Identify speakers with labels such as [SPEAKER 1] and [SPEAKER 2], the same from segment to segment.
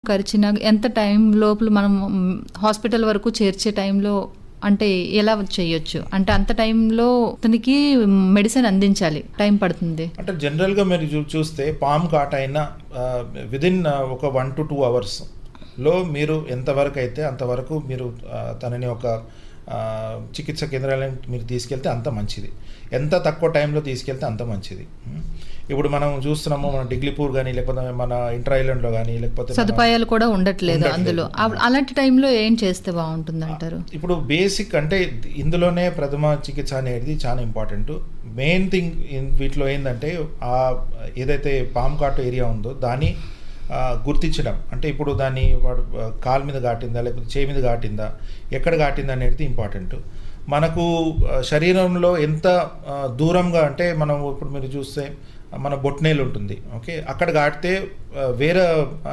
[SPEAKER 1] కరిచినా ఎంత టైం లోపల మనం మ్, హాస్పిటల్ వరకు చేర్చే టైంలో అంటే ఎలా చేయొచ్చు అంటే అంత టైంలో అతనికి మెడిసిన్ అందించాలి టైం పడుతుంది
[SPEAKER 2] అంటే జనరల్గా మీరు చూ చూస్తే పామ్ కాట్ అయినా విదిన్ ఒక వన్ టు టూ అవర్స్లో మీరు ఎంతవరకు అయితే అంతవరకు మీరు ఆ, తనని ఒక ఆ, చికిత్స కేంద్రాలకు మీరు తీసుకెళ్తే అంత మంచిది ఎంత తక్కువ టైంలో తీసుకెళ్తే అంత మంచిది ఉం. ఇప్పుడు మనం చూస్తున్నాము మన డిగ్లీపూర్ కానీ లేకపోతే మన ఇంటర్ ఐలాండ్లో కానీ లేకపోతే మన-
[SPEAKER 1] సదుపాయాలు కూడా ఉండట్లేదు
[SPEAKER 2] ఉండట్లేదు.
[SPEAKER 1] అందులో అవ్- అలాంటి టైంలో ఏం చేస్తే బాగుంటుంది అంటారు
[SPEAKER 2] ఇప్పుడు బేసిక్ అంటే ఇందులోనే ప్రథమ చికిత్స అనేది చాలా ఇంపార్టెంట్ మెయిన్ థింగ్ వీటిలో ఏంటంటే ఆ ఏదైతే పామ్ కాటు ఏరియా ఉందో దాన్ని ఆ, గుర్తించడం అంటే ఇప్పుడు దాన్ని వాడు ఆ, కాలు మీద కాటిందా లేకపోతే చేయి మీద కాటిందా ఎక్కడ కాటిందా అనేది ఇంపార్టెంట్ మనకు ఆ, శరీరంలో ఎంత ఆ, దూరంగా అంటే మనం ఇప్పుడు మీరు చూస్తే మన బొట్నేలు ఉంటుంది ఓకే అక్కడ కాటితే ఆ, వేరే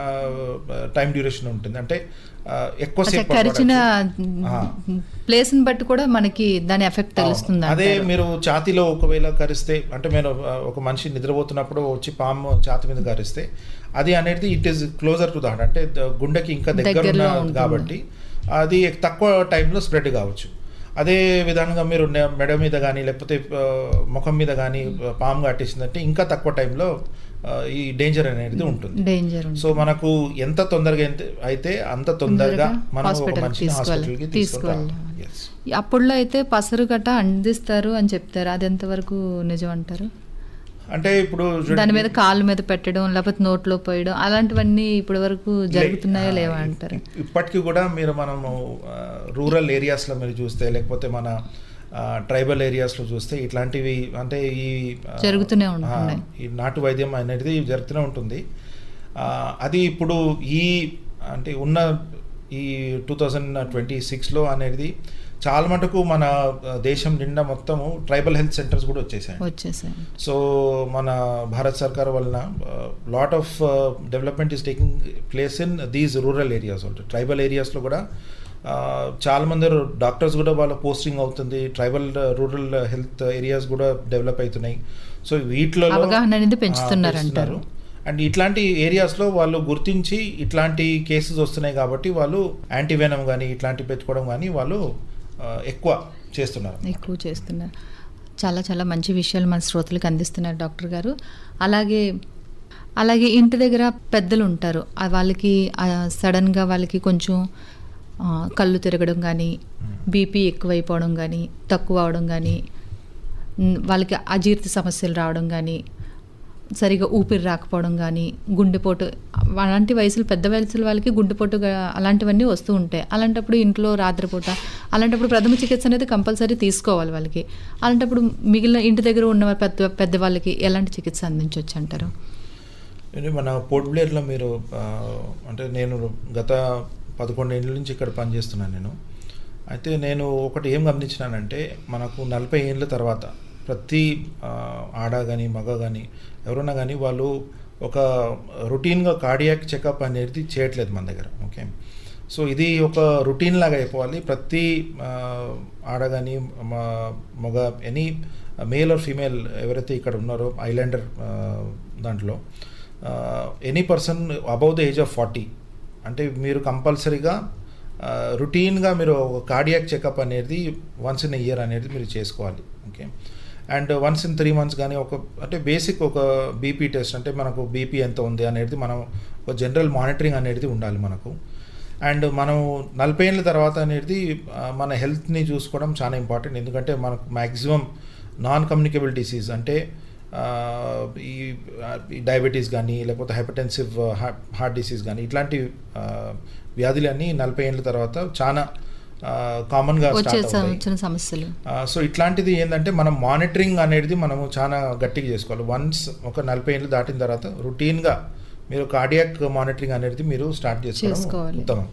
[SPEAKER 2] టైం డ్యూరేషన్ ఉంటుంది అంటే ఆ,
[SPEAKER 1] అచ్చా,
[SPEAKER 2] ఎక్కువసేపు
[SPEAKER 1] కరిచిన
[SPEAKER 2] ఆ.
[SPEAKER 1] ప్లేస్ ని బట్టి కూడా మనకి దాని ఎఫెక్ట్ తెలుస్తుంది
[SPEAKER 2] అదే
[SPEAKER 1] అంటారు.
[SPEAKER 2] మీరు ఛాతీలో ఒకవేళ కరిస్తే అంటే మీరు ఆ, ఒక మనిషి నిద్రపోతున్నప్పుడు వచ్చి పాము ఛాతి మీద కరిస్తే అది అనేది it is closer to that అంటే ద- గుండెకి ఇంకా దగ్గర
[SPEAKER 1] దగ్గరలో ఉంటుంది.
[SPEAKER 2] కాబట్టి అది తక్కువ టైంలో స్ప్రెడ్ కావచ్చు అదే విధంగా మీరు నె- మెడ మీద కానీ లేకపోతే ఆ, ముఖం మీద కానీ పాము కట్టేసిందంటే ఇంకా తక్కువ టైంలో ఆ, ఈ డేంజర్ అనేది ఉంటుంది
[SPEAKER 1] డేంజర్ ఉంది.
[SPEAKER 2] సో మనకు ఎంత తొందరగా ఎంత- అయితే అంత తొందరగా
[SPEAKER 1] తొందరగా
[SPEAKER 2] మనం ఒక
[SPEAKER 1] hospital కి
[SPEAKER 2] మనిషిని
[SPEAKER 1] తీసుకువెళ్ళ-
[SPEAKER 2] హాస్పిటల్కి
[SPEAKER 1] తీసుకువెళ్ళాలి.
[SPEAKER 2] తీసుకెళ్ళాలి Yes.
[SPEAKER 1] అప్పుడులో అయితే పసరు గట్ట అందిస్తారు అని చెప్తారు అది ఎంతవరకు నిజం అంటారు
[SPEAKER 2] అంటే ఇప్పుడు చూడండి-
[SPEAKER 1] దాని మీద కాళ్ళ మీద పెట్టడం లేకపోతే నోట్లో పోయడం అలాంటివన్నీ ఇప్పటి వరకు జరుగుతున్నాయా
[SPEAKER 2] లే-
[SPEAKER 1] లేవా
[SPEAKER 2] ఆ,
[SPEAKER 1] అంటారు
[SPEAKER 2] ఇప్- ఇప్పటికీ కూడా మీరు మనము రూరల్ ఏరియాస్లో మీరు చూస్తే లేకపోతే మన ట్రైబల్ ఏరియాస్లో చూస్తే ఇట్లాంటివి అంటే ఈ ఆ,
[SPEAKER 1] జరుగుతూనే
[SPEAKER 2] ఆ,
[SPEAKER 1] ఉంటున్నాయి.
[SPEAKER 2] ఈ నాటు వైద్యం అనేది జరుగుతూనే ఉంటుంది ఆ, అది ఇప్పుడు ఈ అంటే ఉన్న ఈ టూ థౌజండ్ ట్వంటీ సిక్స్లో అనేది చాలా మటుకు మన ఆ, దేశం నిండా మొత్తము ట్రైబల్ హెల్త్ సెంటర్స్ కూడా వచ్చేసాయి
[SPEAKER 1] వచ్చేసాయి
[SPEAKER 2] సో మన భారత్ సర్కార్ వలన lot of development is taking place in these rural areas also tribal ఏరియాస్లో కూడా uh, చాలా మంది డాక్టర్స్ కూడా వాళ్ళ పోస్టింగ్ అవుతుంది ట్రైబల్ రూరల్ హెల్త్ ఏరియాస్ కూడా డెవలప్ అవుతున్నాయి సో వీటిలో
[SPEAKER 1] అవగాహన అనేది పెంచుతున్నారు అంటారు.
[SPEAKER 2] అండ్ ఇట్లాంటి ఏరియాస్లో వాళ్ళు గుర్తించి ఇట్లాంటి కేసెస్ వస్తున్నాయి కాబట్టి వాళ్ళు యాంటీవెనం కానీ ఇట్లాంటివి పెట్టుకోవడం కానీ వాళ్ళు uh, ఎక్కువ చేస్తున్నారు
[SPEAKER 1] ఎక్కువ చేస్తున్నారు చాలా చాలా మంచి విషయాలు మన శ్రోతలకు అందిస్తున్నారు డాక్టర్ గారు అలాగే అలాగే ఇంటి దగ్గర పెద్దలు ఉంటారు ఆ వాళ్ళకి సడన్గా వాళ్ళకి కొంచెం ఆ, కళ్ళు తిరగడం కానీ బీపీ ఎక్కువైపోవడం కానీ తక్కువ అవడం కానీ ఉమ్, వాళ్ళకి అజీర్తి సమస్యలు రావడం కానీ సరిగా ఊపిరి రాకపోవడం కానీ గుండెపోటు అలాంటి వయసులు పెద్ద వయసుల వాళ్ళకి గుండెపోటు గా- అలాంటివన్నీ వస్తూ ఉంటాయి అలాంటప్పుడు ఇంట్లో రాత్రిపూట అలాంటప్పుడు ప్రథమ చికిత్స అనేది కంపల్సరీ తీసుకోవాలి వాళ్ళకి అలాంటప్పుడు మిగిలిన ఇంటి దగ్గర ఉన్న పెద్ద పెద్దవాళ్ళకి ఎలాంటి చికిత్స అందించవచ్చు అంటారు
[SPEAKER 2] ఇది మన పోర్ట్ బ్లేర్లో మీరు ఆ, అంటే నేను గత పదకొండు ఏళ్ళ నుంచి ఇక్కడ పనిచేస్తున్నాను నేను అయితే నేను ఒకటి ఏం గమనించినానంటే మనకు నలభై ఏళ్ళ తర్వాత ప్రతి ఆ, ఆడ కానీ మగ కానీ ఎవరైనా కానీ వాళ్ళు ఒక రొటీన్గా కార్డియాక్ చెకప్ అనేది చేయట్లేదు మన దగ్గర ఓకే సో ఇది ఒక రొటీన్ లాగా అయిపోవాలి ప్రతి ఆ, ఆడ కానీ మగ ఎనీ మేల్ ఆర్ ఫీమేల్ ఎవరైతే ఇక్కడ ఉన్నారో ఐలాండర్ దాంట్లో any person above the age of forty అంటే మీరు కంపల్సరీగా రొటీన్గా మీరు ఒక కార్డియాక్ చెకప్ అనేది వన్స్ ఇన్ ఇయర్ అనేది మీరు చేసుకోవాలి okay and once in three months కానీ ఒక అంటే బేసిక్ ఒక బీపీ టెస్ట్ అంటే మనకు బీపీ ఎంత ఉంది అనేది మనం ఒక జనరల్ మానిటరింగ్ అనేది ఉండాలి మనకు అండ్ మనం నలభై ఏళ్ళ తర్వాత అనేది ఆ, మన హెల్త్ని చూసుకోవడం చాలా ఇంపార్టెంట్ ఎందుకంటే మనకు మ్యాక్సిమం నాన్ కమ్యూనికేబుల్ డిసీజ్ అంటే ఆ, ఈ ఈ డయాబెటీస్ కానీ లేకపోతే హైపర్టెన్సివ్ హార్ట్ డిసీజ్ కానీ ఇట్లాంటి ఆ, వ్యాధులన్నీ నలభై ఏళ్ళ తర్వాత చాలా కామన్గా
[SPEAKER 1] వచ్చే
[SPEAKER 2] స్టార్ట్ అవుతాయి
[SPEAKER 1] వచ్చిన సమస్యలు
[SPEAKER 2] ఆ, సో ఇట్లాంటిది ఏంటంటే మనం మానిటరింగ్ అనేది మనము చాలా గట్టిగా చేసుకోవాలి వన్స్ ఒక నలభై ఏళ్ళు దాటిన తర్వాత రొటీన్గా మీరు కార్డియాక్ మానిటరింగ్ అనేది మీరు స్టార్ట్ చేసుకోవడం
[SPEAKER 1] చేసుకోవాలి.
[SPEAKER 2] ఉత్తమం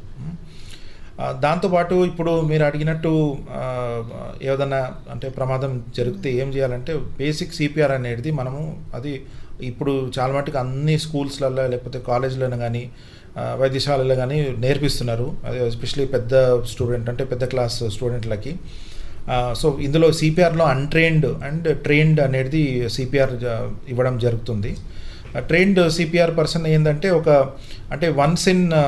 [SPEAKER 2] ఆ, దాంతోపాటు ఇప్పుడు మీరు అడిగినట్టు ఆ, ఏదైనా అంటే ప్రమాదం జరిగితే ఏం చేయాలంటే బేసిక్ సిపిఆర్ అనేది మనము అది ఇప్పుడు చాలా మటుకు అన్ని స్కూల్స్లలో లేకపోతే కాలేజీలలో కానీ వైద్యశాలలో కానీ నేర్పిస్తున్నారు అది ఎస్పెషలీ పెద్ద స్టూడెంట్ అంటే పెద్ద క్లాస్ స్టూడెంట్లకి ఆ, సో ఇందులో సిపిఆర్లో అన్ట్రైన్డ్ అండ్ ట్రైన్డ్ అనేది సిపిఆర్ ఇవ్వడం జరుగుతుంది ట్రైన్డ్ సిపిఆర్ పర్సన్ ఏంటంటే ఒక అంటే వన్స్ ఇన్